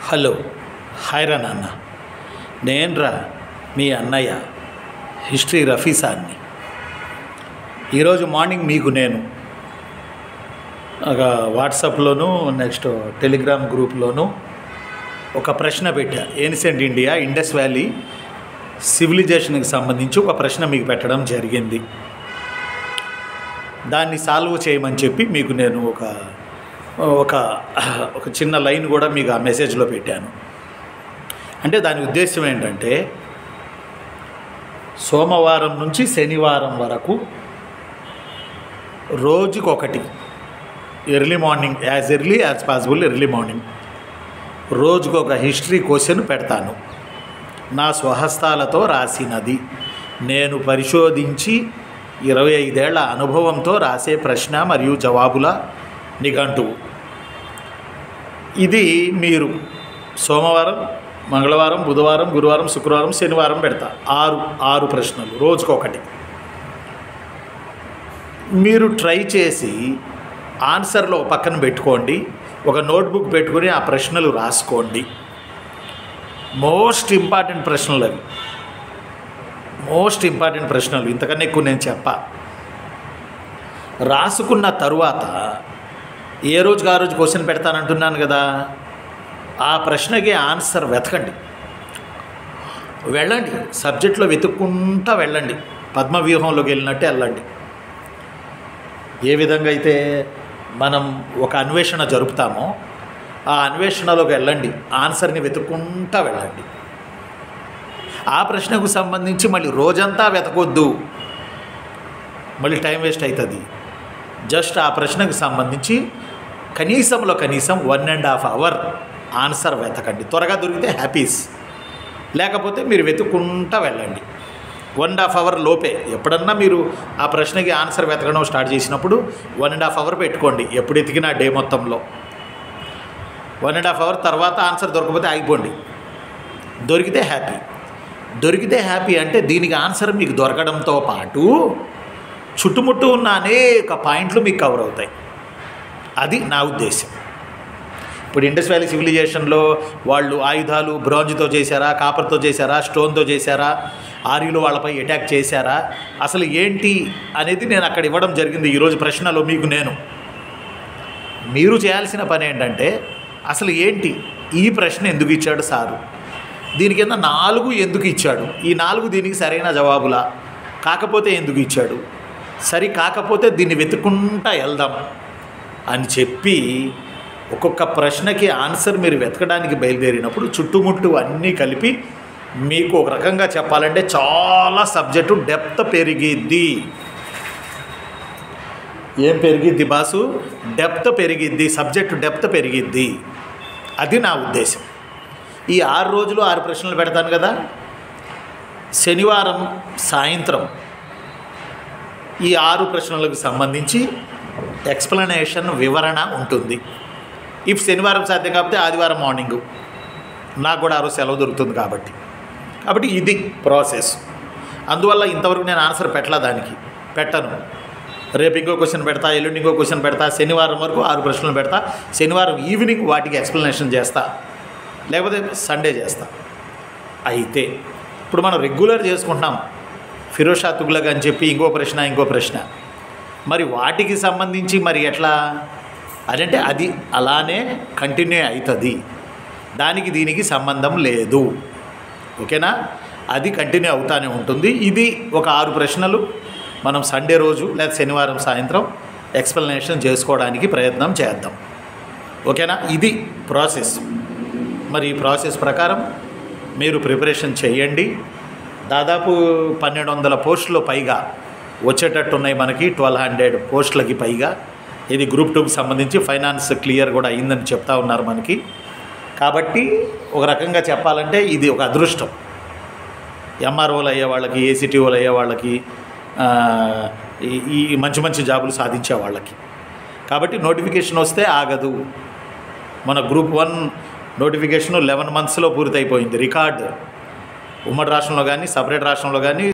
hello hi రా నాన్న నేనురా మీ అన్నయ్య హిస్టరీ రఫీ సార్ని ఈరోజు మార్నింగ్ మీకు నేను ఒక వాట్సాప్లోను నెక్స్ట్ టెలిగ్రామ్ గ్రూప్లోను ఒక ప్రశ్న పెట్టా ఏన్సెంట్ ఇండియా ఇండస్ వ్యాలీ సివిలైజేషన్కి సంబంధించి ఒక ప్రశ్న మీకు పెట్టడం జరిగింది దాన్ని సాల్వ్ చేయమని చెప్పి మీకు నేను ఒక ఒక ఒక చిన్న లైన్ కూడా మీకు ఆ మెసేజ్లో పెట్టాను అంటే దాని ఉద్దేశం ఏంటంటే సోమవారం నుంచి శనివారం వరకు రోజుకొకటి early morning as early as possible early morning రోజుకొక హిస్టరీ క్వశ్చన్ పెడతాను నా స్వహస్తాలతో రాసినది నేను పరిశోధించి ఇరవై ఐదేళ్ల అనుభవంతో రాసే ప్రశ్న మరియు జవాబుల నిఘంటువు ఇది మీరు సోమవారం మంగళవారం బుధవారం గురువారం శుక్రవారం శనివారం పెడతా ఆరు ఆరు ప్రశ్నలు రోజుకొకటి మీరు ట్రై చేసి ఆన్సర్లో పక్కన పెట్టుకోండి ఒక నోట్బుక్ పెట్టుకొని ఆ ప్రశ్నలు రాసుకోండి మోస్ట్ ఇంపార్టెంట్ ప్రశ్నలు అవి మోస్ట్ ఇంపార్టెంట్ ప్రశ్నలు ఇంతకన్నా ఎక్కువ నేను చెప్పా రాసుకున్న తరువాత ఏ రోజుకి ఆ రోజు క్వశ్చన్ పెడతానంటున్నాను కదా ఆ ప్రశ్నకి ఆన్సర్ వెతకండి వెళ్ళండి సబ్జెక్ట్లో వెతుక్కుంటా వెళ్ళండి పద్మవ్యూహంలోకి వెళ్ళినట్టే వెళ్ళండి ఏ విధంగా అయితే మనం ఒక అన్వేషణ జరుపుతామో ఆ అన్వేషణలోకి వెళ్ళండి ఆన్సర్ని వెతుక్కుంటా వెళ్ళండి ఆ ప్రశ్నకు సంబంధించి మళ్ళీ రోజంతా వెతకొద్దు మళ్ళీ టైం వేస్ట్ అవుతుంది జస్ట్ ఆ ప్రశ్నకు సంబంధించి కనీసంలో కనీసం one and half hour answer వెతకండి త్వరగా దొరికితే హ్యాపీస్ లేకపోతే మీరు వెతుక్కుంటా వెళ్ళండి వన్ అండ్ హాఫ్ అవర్ లోపే ఎప్పుడన్నా మీరు ఆ ప్రశ్నకి ఆన్సర్ వెతకడం స్టార్ట్ చేసినప్పుడు వన్ అండ్ హాఫ్ అవర్ పెట్టుకోండి ఎప్పుడు ఎతికినా డే మొత్తంలో వన్ అండ్ హాఫ్ అవర్ తర్వాత ఆన్సర్ దొరకకపోతే ఆగిపోండి దొరికితే హ్యాపీ దొరికితే హ్యాపీ అంటే దీనికి ఆన్సర్ మీకు దొరకడంతో పాటు చుట్టుముట్టు ఉన్న అనేక పాయింట్లు మీకు కవర్ అవుతాయి అది నా ఉద్దేశం ఇప్పుడు ఇండస్ వ్యాలీ సివిలైజేషన్లో వాళ్ళు ఆయుధాలు బ్రాంజ్తో చేశారా కాపర్తో చేశారా స్టోన్తో చేశారా ఆర్యులు వాళ్ళపై అటాక్ చేశారా అసలు ఏంటి అనేది నేను అక్కడ ఇవ్వడం జరిగింది ఈరోజు ప్రశ్నలో మీకు నేను మీరు చేయాల్సిన పని ఏంటంటే అసలు ఏంటి ఈ ప్రశ్న ఎందుకు ఇచ్చాడు సారు దీని కింద నాలుగు ఎందుకు ఇచ్చాడు ఈ నాలుగు దీనికి సరైన జవాబులా కాకపోతే ఎందుకు ఇచ్చాడు సరి కాకపోతే దీన్ని వెతుక్కుంటా వెళ్దాం అని చెప్పి ఒక్కొక్క ప్రశ్నకి ఆన్సర్ మీరు వెతకడానికి బయలుదేరినప్పుడు చుట్టుముట్టు అన్నీ కలిపి మీకు ఒక రకంగా చెప్పాలంటే చాలా సబ్జెక్టు డెప్త్ పెరిగిద్ది ఏం పెరిగిద్ది బాసు డెప్త్ పెరిగిద్ది సబ్జెక్టు డెప్త్ పెరిగిద్ది అది నా ఉద్దేశం ఈ ఆరు రోజులు ఆరు ప్రశ్నలు పెడతాను కదా శనివారం సాయంత్రం ఈ ఆరు ప్రశ్నలకు సంబంధించి ఎక్స్ప్లెనేషన్ వివరణ ఉంటుంది ఇఫ్ శనివారం సాధ్యం కాకపోతే ఆదివారం మార్నింగు నాకు కూడా ఆ రోజు సెలవు దొరుకుతుంది కాబట్టి కాబట్టి ఇది ప్రాసెస్ అందువల్ల ఇంతవరకు నేను ఆన్సర్ పెట్టలా దానికి పెట్టను రేపు ఇంకో క్వశ్చన్ పెడతా ఎల్లుండి ఇంకో క్వశ్చన్ పెడతా శనివారం వరకు ఆరు ప్రశ్నలు పెడతా శనివారం ఈవినింగ్ వాటికి ఎక్స్ప్లెనేషన్ చేస్తా లేకపోతే సండే చేస్తా అయితే ఇప్పుడు మనం రెగ్యులర్ చేసుకుంటున్నాం ఫిరోషా తుగ్లక్ అని చెప్పి ఇంకో ప్రశ్న ఇంకో ప్రశ్న మరి వాటికి సంబంధించి మరి ఎట్లా అదంటే అది అలానే కంటిన్యూ అవుతుంది దానికి దీనికి సంబంధం లేదు ఓకేనా అది కంటిన్యూ అవుతానే ఉంటుంది ఇది ఒక ఆరు ప్రశ్నలు మనం సండే రోజు లేదా శనివారం సాయంత్రం ఎక్స్ప్లెనేషన్ చేసుకోవడానికి ప్రయత్నం చేద్దాం ఓకేనా ఇది ప్రాసెస్ మరి ఈ ప్రాసెస్ ప్రకారం మీరు ప్రిపరేషన్ చేయండి దాదాపు పన్నెండు వందల పోస్టులు పైగా వచ్చేటట్టు ఉన్నాయి మనకి ట్వెల్వ్ హండ్రెడ్ పోస్టులకి పైగా ఇది గ్రూప్ టూకి సంబంధించి ఫైనాన్స్ క్లియర్ కూడా అయిందని చెప్తా ఉన్నారు మనకి కాబట్టి ఒక రకంగా చెప్పాలంటే ఇది ఒక అదృష్టం ఎంఆర్ఓలు అయ్యే వాళ్ళకి ఏసీటీఓలు అయ్యే వాళ్ళకి ఆ, ఈ- ఈ మంచి మంచి జాబులు సాధించే వాళ్ళకి కాబట్టి నోటిఫికేషన్ వస్తే ఆగదు మన గ్రూప్ వన్ నోటిఫికేషన్ లెవెన్ మంత్స్లో పూర్తయిపోయింది రికార్డ్ ఉమ్మడి రాష్ట్రంలో కానీ సపరేట్ రాష్ట్రంలో కానీ